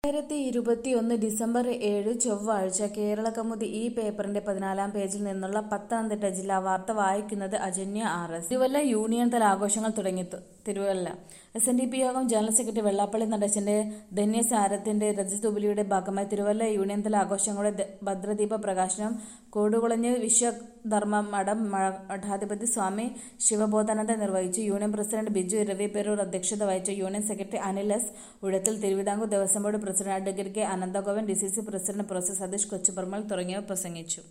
രണ്ടായിരത്തി ഇരുപത്തിയൊന്ന് ഡിസംബർ ഏഴ് ചൊവ്വാഴ്ച കേരളകൗമുദി ഈ പേപ്പറിന്റെ പതിനാലാം പേജിൽ നിന്നുള്ള പത്തനംതിട്ട ജില്ലാ വാർത്ത വായിക്കുന്നത് Ajanya R S. Thiruvalla union തല ആഘോഷങ്ങൾ തുടങ്ങി Thiruvalla S N D P യോഗം ജനറൽ സെക്രട്ടറി വെള്ളാപ്പള്ളി നടേശന്റെ ധന്യസാരത്തിന്റെ രജതജൂബിലിയുടെ ഭാഗമായി തിരുവല്ല യൂണിയൻ തല ആഘോഷങ്ങളുടെ ഭദ്രദീപ പ്രകാശനം കൂടുകുളഞ്ഞ് വിശ്വധർമ്മ മഠം മഠാധിപതി സ്വാമി ശിവബോധാനന്ദ നിർവഹിച്ചു. യൂണിയൻ പ്രസിഡന്റ് ബിജു രവിപേരൂർ അധ്യക്ഷത വഹിച്ചു. Union secretary Anil S. Uzhathil, Thiruvithamkoor Devaswom board president adv K. Ananthagopan, DCC president prof. Satheesh Kochuparambil തുടങ്ങിയവർ പ്രസംഗിച്ചു.